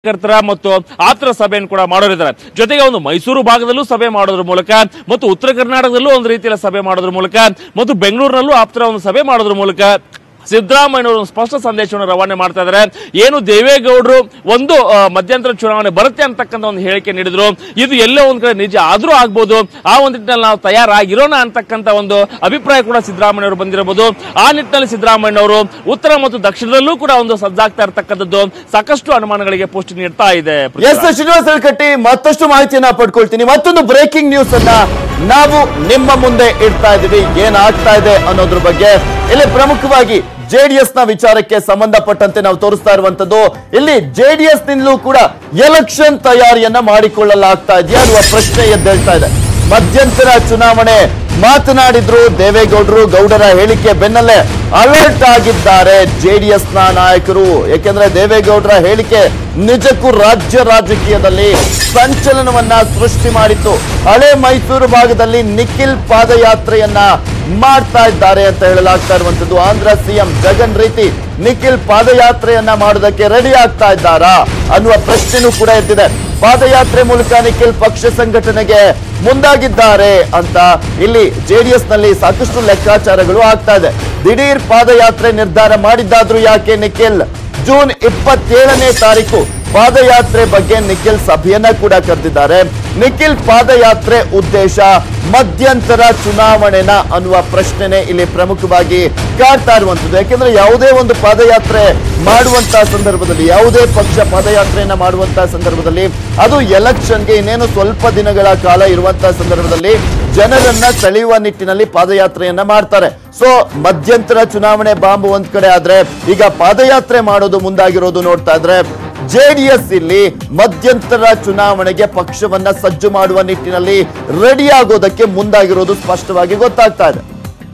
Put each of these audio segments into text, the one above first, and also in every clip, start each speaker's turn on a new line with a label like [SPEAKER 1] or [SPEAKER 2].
[SPEAKER 1] ಕಾರ್ಯಕರ್ತರ ಮತ್ತು ಆತರ ಸಭೆಯನ್ನು ಕೂಡ ಮಾಡೋರಿದ್ದಾರೆ ಜೊತೆಗೆ ಒಂದು ಮೈಸೂರು ಭಾಗದಲ್ಲೂ ಸಭೆ ಮಾಡೋದ್ರ ಮೂಲಕ ಮತ್ತು ಉತ್ತರ ಕರ್ನಾಟಕದಲ್ಲೂ ಒಂದು ರೀತಿಯ ಸಭೆ ಮಾಡೋದ್ರ ಮೂಲಕ ಮತ್ತು ಬೆಂಗಳೂರಿನಲ್ಲೂ ಆಪ್ತರ ಒಂದು ಸಭೆ ಮಾಡೋದ್ರ ಮೂಲಕ ಸಿದ್ದರಾಮಯ್ಯನವರು ಒಂದು ಸ್ಪಷ್ಟ ಸಂದೇಶವನ್ನು ರವಾನೆ ಮಾಡ್ತಾ ಇದ್ದಾರೆ ಏನು ದೇವೇಗೌಡರು ಒಂದು ಆ, ಮಧ್ಯಂತರ ಚುನಾವಣೆ ಬರುತ್ತೆ ಅಂತಕ್ಕಂಥ ಒಂದು ಹೇಳಿಕೆ ನೀಡಿದ್ರು ಇದು ಎಲ್ಲೋ ಒಂದ್ ಕಡೆ ನಿಜ ಆದ್ರೂ ಆಗ್ಬೋದು ಆ ಒಂದು ನಿಟ್ಟಿನಲ್ಲಿ ನಾವು ತಯಾರಾಗಿರೋಣ ಅಂತಕ್ಕಂಥ ಒಂದು ಅಭಿಪ್ರಾಯ ಕೂಡ ಸಿದ್ದರಾಮಯ್ಯವರು ಬಂದಿರಬಹುದು ಆ ನಿಟ್ಟಿನಲ್ಲಿ ಸಿದ್ದರಾಮಯ್ಯನವರು ಉತ್ತರ ಮತ್ತು ದಕ್ಷಿಣದಲ್ಲೂ ಕೂಡ ಒಂದು ಸಜ್ಜಾಗ್ತಾ ಇರತಕ್ಕಂಥದ್ದು ಸಾಕಷ್ಟು ಅನುಮಾನಗಳಿಗೆ ಪುಷ್ಟಿ ನೀಡ್ತಾ ಇದೆ
[SPEAKER 2] ಎಸ್ ಶ್ರೀನಿವಾಸ್ ಕಟ್ಟಿ ಮತ್ತಷ್ಟು ಮಾಹಿತಿಯನ್ನ ಪಡ್ಕೊಳ್ತೀನಿ ಮತ್ತೊಂದು ಬ್ರೇಕಿಂಗ್ ನ್ಯೂಸ್ ಅನ್ನ ನಾವು ನಿಮ್ಮ ಮುಂದೆ ಇಡ್ತಾ ಇದೀವಿ ಏನಾಗ್ತಾ ಇದೆ ಅನ್ನೋದ್ರ ಬಗ್ಗೆ ಇಲ್ಲಿ ಪ್ರಮುಖವಾಗಿ ಜೆಡಿಎಸ್ ನ ವಿಚಾರಕ್ಕೆ ಸಂಬಂಧಪಟ್ಟಂತೆ ನಾವು ತೋರಿಸ್ತಾ ಇರುವಂತದ್ದು ಇಲ್ಲಿ ಜೆಡಿಎಸ್ ನಿಂದಲೂ ಕೂಡ ಎಲೆಕ್ಷನ್ ತಯಾರಿಯನ್ನ ಮಾಡಿಕೊಳ್ಳಲಾಗ್ತಾ ಇದೆಯಾ ಅನ್ನುವ ಪ್ರಶ್ನೆ ಎದ್ದೇಳ್ತಾ ಇದೆ ಮಧ್ಯಂತರ ಚುನಾವಣೆ ಮಾತನಾಡಿದ್ರು ದೇವೇಗೌಡರು ಗೌಡರ ಹೇಳಿಕೆ ಬೆನ್ನಲ್ಲೇ ಅಲರ್ಟ್ ಆಗಿದ್ದಾರೆ ಜೆಡಿಎಸ್ ನ ನಾಯಕರು ಯಾಕೆಂದ್ರೆ ದೇವೇಗೌಡರ ಹೇಳಿಕೆ ನಿಜಕ್ಕೂ ರಾಜ್ಯ ರಾಜಕೀಯದಲ್ಲಿ ಸಂಚಲನವನ್ನ ಸೃಷ್ಟಿ ಮಾಡಿತ್ತು ಹಳೆ ಮೈಸೂರು ಭಾಗದಲ್ಲಿ ನಿಖಿಲ್ ಪಾದಯಾತ್ರೆಯನ್ನ ಮಾಡ್ತಾ ಇದ್ದಾರೆ ಅಂತ ಹೇಳಲಾಗ್ತಾ ಇರುವಂತದ್ದು ಆಂಧ್ರ ಸಿಎಂ ಜಗನ್ ರೀತಿ ನಿಖಿಲ್ ಪಾದಯಾತ್ರೆಯನ್ನ ಮಾಡೋದಕ್ಕೆ ರೆಡಿ ಆಗ್ತಾ ಇದ್ದಾರಾ ಅನ್ನುವ ಪ್ರಶ್ನೆನೂ ಕೂಡ ಎದ್ದಿದೆ ಪಾದಯಾತ್ರೆ ಮೂಲಕ ನಿಖಿಲ್ ಪಕ್ಷ ಸಂಘಟನೆಗೆ ಮುಂದಾಗಿದ್ದಾರೆ ಅಂತ ಇಲ್ಲಿ ಜೆಡಿಎಸ್ ನಲ್ಲಿ ಸಾಕಷ್ಟು ಲೆಕ್ಕಾಚಾರಗಳು ಆಗ್ತಾ ಇದೆ ದಿಢೀರ್ ಪಾದಯಾತ್ರೆ ನಿರ್ಧಾರ ಮಾಡಿದ್ದಾದ್ರೂ ಯಾಕೆ ನಿಖಿಲ್ ಜೂನ್ ಇಪ್ಪತ್ತೇಳನೇ ತಾರೀಕು ಪಾದಯಾತ್ರೆ ಬಗ್ಗೆ ನಿಖಿಲ್ ಸಭೆಯನ್ನ ಕೂಡ ಕರೆದಿದ್ದಾರೆ ನಿಖಿಲ್ ಪಾದಯಾತ್ರೆ ಉದ್ದೇಶ ಮಧ್ಯಂತರ ಚುನಾವಣೆನ ಅನ್ನುವ ಪ್ರಶ್ನೆನೆ ಇಲ್ಲಿ ಪ್ರಮುಖವಾಗಿ ಕಾಡ್ತಾ ಇರುವಂತದ್ದು ಯಾಕೆಂದ್ರೆ ಯಾವುದೇ ಒಂದು ಪಾದಯಾತ್ರೆ ಮಾಡುವಂತಹ ಸಂದರ್ಭದಲ್ಲಿ ಯಾವುದೇ ಪಕ್ಷ ಪಾದಯಾತ್ರೆಯನ್ನ ಮಾಡುವಂತಹ ಸಂದರ್ಭದಲ್ಲಿ ಅದು ಎಲೆಕ್ಷನ್ಗೆ ಇನ್ನೇನು ಸ್ವಲ್ಪ ದಿನಗಳ ಕಾಲ ಇರುವಂತಹ ಸಂದರ್ಭದಲ್ಲಿ ಜನರನ್ನ ಸೆಳೆಯುವ ನಿಟ್ಟಿನಲ್ಲಿ ಪಾದಯಾತ್ರೆಯನ್ನ ಮಾಡ್ತಾರೆ ಸೊ ಮಧ್ಯಂತರ ಚುನಾವಣೆ ಬಾಂಬ್ ಒಂದ್ ಕಡೆ ಆದ್ರೆ ಈಗ ಪಾದಯಾತ್ರೆ ಮಾಡೋದು ಮುಂದಾಗಿರೋದು ನೋಡ್ತಾ ಇದ್ರೆ ಜೆಡಿಎಸ್ ಇಲ್ಲಿ ಮಧ್ಯಂತರ ಚುನಾವಣೆಗೆ ಪಕ್ಷವನ್ನ ಸಜ್ಜು ಮಾಡುವ ನಿಟ್ಟಿನಲ್ಲಿ ರೆಡಿ ಆಗೋದಕ್ಕೆ ಮುಂದಾಗಿರೋದು ಸ್ಪಷ್ಟವಾಗಿ ಗೊತ್ತಾಗ್ತಾ ಇದೆ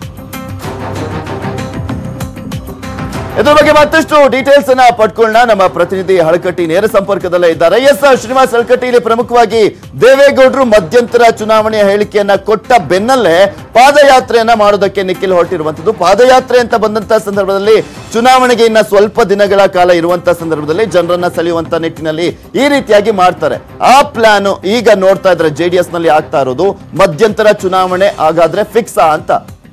[SPEAKER 2] ಇದ್ರ ಬಗ್ಗೆ ಮತ್ತಷ್ಟು ಡೀಟೇಲ್ಸ್ ಅನ್ನ ಪಡ್ಕೊಳ್ಳೋಣ ನಮ್ಮ ಪ್ರತಿನಿಧಿ ಹಳಕಟ್ಟಿ ನೇರ ಸಂಪರ್ಕದಲ್ಲೇ ಇದ್ದಾರೆ ಎಸ್ ಶ್ರೀನಿವಾಸ್ ಹಳಕಟ್ಟಿ ಇಲ್ಲಿ ಪ್ರಮುಖವಾಗಿ ದೇವೇಗೌಡರು ಮಧ್ಯಂತರ ಚುನಾವಣೆಯ ಹೇಳಿಕೆಯನ್ನ ಕೊಟ್ಟ ಬೆನ್ನಲ್ಲೇ ಪಾದಯಾತ್ರೆಯನ್ನ ಮಾಡೋದಕ್ಕೆ ನಿಖಿಲ್ ಹೊರಟಿರುವಂತದ್ದು ಪಾದಯಾತ್ರೆ ಅಂತ ಬಂದಂತ ಸಂದರ್ಭದಲ್ಲಿ ಚುನಾವಣೆಗೆ ಇನ್ನ ಸ್ವಲ್ಪ ದಿನಗಳ ಕಾಲ ಇರುವಂತ ಸಂದರ್ಭದಲ್ಲಿ ಜನರನ್ನ ಸೆಳೆಯುವಂತ ನಿಟ್ಟಿನಲ್ಲಿ ಈ ರೀತಿಯಾಗಿ ಮಾಡ್ತಾರೆ ಆ ಪ್ಲಾನ್ ಈಗ ನೋಡ್ತಾ ಇದ್ರೆ ಜೆಡಿಎಸ್ ನಲ್ಲಿ ಆಗ್ತಾ ಇರೋದು ಮಧ್ಯಂತರ ಚುನಾವಣೆ ಹಾಗಾದ್ರೆ ಫಿಕ್ಸಾ ಅಂತ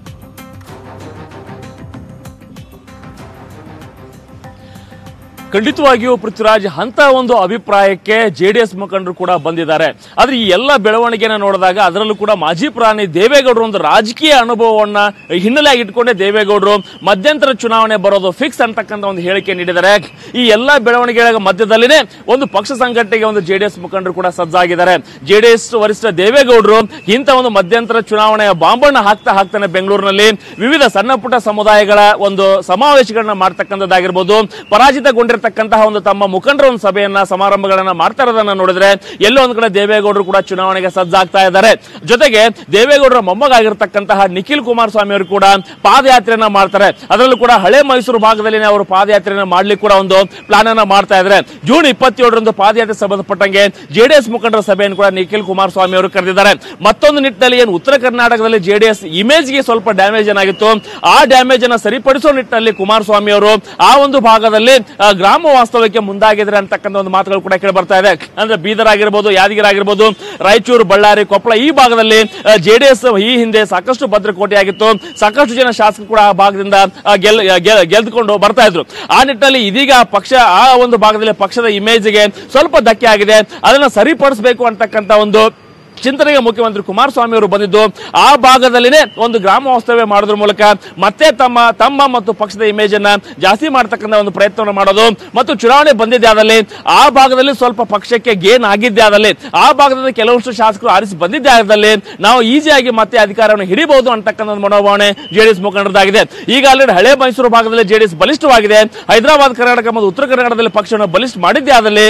[SPEAKER 1] ಖಂಡಿತವಾಗಿಯೂ ಪೃಥ್ವಿರಾಜ್ ಅಂತ ಒಂದು ಅಭಿಪ್ರಾಯಕ್ಕೆ ಜೆಡಿಎಸ್ ಮುಖಂಡರು ಕೂಡ ಬಂದಿದ್ದಾರೆ ಆದ್ರೆ ಈ ಎಲ್ಲ ಬೆಳವಣಿಗೆನ ನೋಡಿದಾಗ ಅದರಲ್ಲೂ ಕೂಡ ಮಾಜಿ ಪ್ರಧಾನಿ ದೇವೇಗೌಡರು ಒಂದು ರಾಜಕೀಯ ಅನುಭವವನ್ನ ಹಿನ್ನೆಲೆಯಾಗಿ ಇಟ್ಕೊಂಡೇ ದೇವೇಗೌಡರು ಮಧ್ಯಂತರ ಚುನಾವಣೆ ಬರೋದು ಫಿಕ್ಸ್ ಅಂತಕ್ಕಂಥ ಒಂದು ಹೇಳಿಕೆ ನೀಡಿದ್ದಾರೆ ಈ ಎಲ್ಲ ಬೆಳವಣಿಗೆಗಳ ಮಧ್ಯದಲ್ಲಿನೇ ಒಂದು ಪಕ್ಷ ಸಂಘಟನೆಗೆ ಒಂದು ಜೆಡಿಎಸ್ ಮುಖಂಡರು ಕೂಡ ಸಜ್ಜಾಗಿದ್ದಾರೆ ಜೆಡಿಎಸ್ ವರಿಷ್ಠ ದೇವೇಗೌಡರು ಇಂಥ ಒಂದು ಮಧ್ಯಂತರ ಚುನಾವಣೆಯ ಬಾಂಬಣ್ಣ ಹಾಕ್ತಾ ಹಾಕ್ತಾನೆ ಬೆಂಗಳೂರಿನಲ್ಲಿ ವಿವಿಧ ಸಣ್ಣ ಪುಟ್ಟ ಸಮುದಾಯಗಳ ಒಂದು ಸಮಾವೇಶಗಳನ್ನ ಮಾಡ್ತಕ್ಕಂಥದ್ದಾಗಿರ್ಬೋದು ಪರಾಜಿತಗೊಂಡಿರ್ತಕ್ಕಂತಹ ಒಂದು ತಮ್ಮ ಮುಖಂಡರ ಒಂದು ಸಭೆಯನ್ನ ಸಮಾರಂಭಗಳನ್ನ ಮಾಡ್ತಾ ಇರೋದನ್ನ ನೋಡಿದ್ರೆ ಎಲ್ಲೋ ಒಂದ್ ಕಡೆ ದೇವೇಗೌಡರು ಕೂಡ ಚುನಾವಣೆಗೆ ಸಜ್ಜಾಗ್ತಾ ಇದ್ದಾರೆ ಜೊತೆಗೆ ದೇವೇಗೌಡರ ಮೊಮ್ಮಗಾಗಿರ್ತಕ್ಕಂತಹ ನಿಖಿಲ್ ಕುಮಾರಸ್ವಾಮಿ ಅವರು ಕೂಡ ಪಾದಯಾತ್ರೆಯನ್ನ ಮಾಡ್ತಾರೆ ಅದರಲ್ಲೂ ಕೂಡ ಹಳೆ ಮೈಸೂರು ಭಾಗದಲ್ಲಿ ಅವರು ಪಾದಯಾತ್ರೆಯನ್ನ ಮಾಡ್ಲಿಕ್ಕೆ ಕೂಡ ಒಂದು ಪ್ಲಾನ್ ಅನ್ನ ಮಾಡ್ತಾ ಇದ್ದಾರೆ ಜೂನ್ ಇಪ್ಪತ್ತೇಳರಂದು ಪಾದಯಾತ್ರೆ ಸಂಬಂಧಪಟ್ಟಂಗೆ ಜೆಡಿಎಸ್ ಮುಖಂಡರ ಸಭೆಯನ್ನು ಕೂಡ ನಿಖಿಲ್ ಕುಮಾರಸ್ವಾಮಿ ಅವರು ಕರೆದಿದ್ದಾರೆ ಮತ್ತೊಂದು ನಿಟ್ಟಿನಲ್ಲಿ ಏನು ಉತ್ತರ ಕರ್ನಾಟಕದಲ್ಲಿ ಜೆಡಿಎಸ್ ಇಮೇಜ್ಗೆ ಸ್ವಲ್ಪ ಡ್ಯಾಮೇಜ್ ಏನಾಗಿತ್ತು ಆ ಡ್ಯಾಮೇಜ್ ಅನ್ನ ಸರಿಪಡಿಸೋ ನಿಟ್ಟಿನಲ್ಲಿ ಕುಮಾರಸ್ವಾಮಿ ಅವರು ಆ ಒಂದು ಭಾಗದಲ್ಲಿ ಆ, ಗ್ರಾಮ ವಾಸ್ತವ್ಯಕ್ಕೆ ಮುಂದಾಗಿದ್ದಾರೆ ಅಂತಕ್ಕಂಥ ಒಂದು ಮಾತುಗಳು ಕೂಡ ಕೇಳಿ ಬರ್ತಾ ಇದೆ ಅಂದ್ರೆ ಬೀದರ್ ಆಗಿರ್ಬೋದು ಯಾದಗಿರಿ ಆಗಿರ್ಬೋದು ರಾಯಚೂರು ಬಳ್ಳಾರಿ ಕೊಪ್ಪಳ ಈ ಭಾಗದಲ್ಲಿ ಜೆಡಿಎಸ್ ಈ ಹಿಂದೆ ಸಾಕಷ್ಟು ಭದ್ರಕೋಟೆಯಾಗಿತ್ತು ಸಾಕಷ್ಟು ಜನ ಶಾಸಕರು ಕೂಡ ಆ ಭಾಗದಿಂದ ಆ, ಗೆಲ್ ಗೆಲ್- ಗೆದ್ದುಕೊಂಡು ಬರ್ತಾ ಇದ್ರು ಆ ನಿಟ್ಟಿನಲ್ಲಿ ಇದೀಗ ಆ ಪಕ್ಷ ಆ ಒಂದು ಭಾಗದಲ್ಲಿ ಪಕ್ಷದ ಇಮೇಜ್ಗೆ ಸ್ವಲ್ಪ ಧಕ್ಕೆ ಆಗಿದೆ ಅದನ್ನ ಸರಿಪಡಿಸಬೇಕು ಅಂತಕ್ಕಂಥ ಒಂದು ಚಿಂತನೆಗೆ ಮುಖ್ಯಮಂತ್ರಿ ಕುಮಾರಸ್ವಾಮಿ ಅವರು ಬಂದಿದ್ದು ಆ ಭಾಗದಲ್ಲಿನೇ ಒಂದು ಗ್ರಾಮ ವಾಸ್ತವ್ಯ ಮಾಡೋದ್ರ ಮೂಲಕ ಮತ್ತೆ ತಮ್ಮ ತಮ್ಮ ಮತ್ತು ಪಕ್ಷದ ಇಮೇಜ್ ಅನ್ನ ಜಾಸ್ತಿ ಮಾಡ್ತಕ್ಕಂಥ ಒಂದು ಪ್ರಯತ್ನವನ್ನು ಮಾಡೋದು ಮತ್ತು ಚುನಾವಣೆ ಬಂದಿದ್ದೆ ಆದಲ್ಲಿ ಆ ಭಾಗದಲ್ಲಿ ಸ್ವಲ್ಪ ಪಕ್ಷಕ್ಕೆ ಗೇನ್ ಆಗಿದ್ದೆ ಆದಲ್ಲಿ ಆ ಭಾಗದಲ್ಲಿ ಕೆಲವಷ್ಟು ಶಾಸಕರು ಆರಿಸಿ ಬಂದಿದ್ದೆ ಆದಲ್ಲಿ ನಾವು ಈಸಿಯಾಗಿ ಮತ್ತೆ ಅಧಿಕಾರವನ್ನು ಹಿಡಿಬಹುದು ಅಂತಕ್ಕಂಥ ಒಂದು ಮನೋಭಾವನೆ ಜೆಡಿಎಸ್ ಮುಖಂಡರದಾಗಿದೆ ಈಗ ಆಲ್ರೆಡಿ ಹಳೆ ಮೈಸೂರು ಭಾಗದಲ್ಲಿ ಜೆಡಿಎಸ್ ಬಲಿಷ್ಠವಾಗಿದೆ ಹೈದರಾಬಾದ್ ಕರ್ನಾಟಕ ಮತ್ತು ಉತ್ತರ ಕರ್ನಾಟಕದಲ್ಲಿ ಪಕ್ಷವನ್ನು ಬಲಿಷ್ಠ ಮಾಡಿದ್ದೆ ಆದಲ್ಲಿ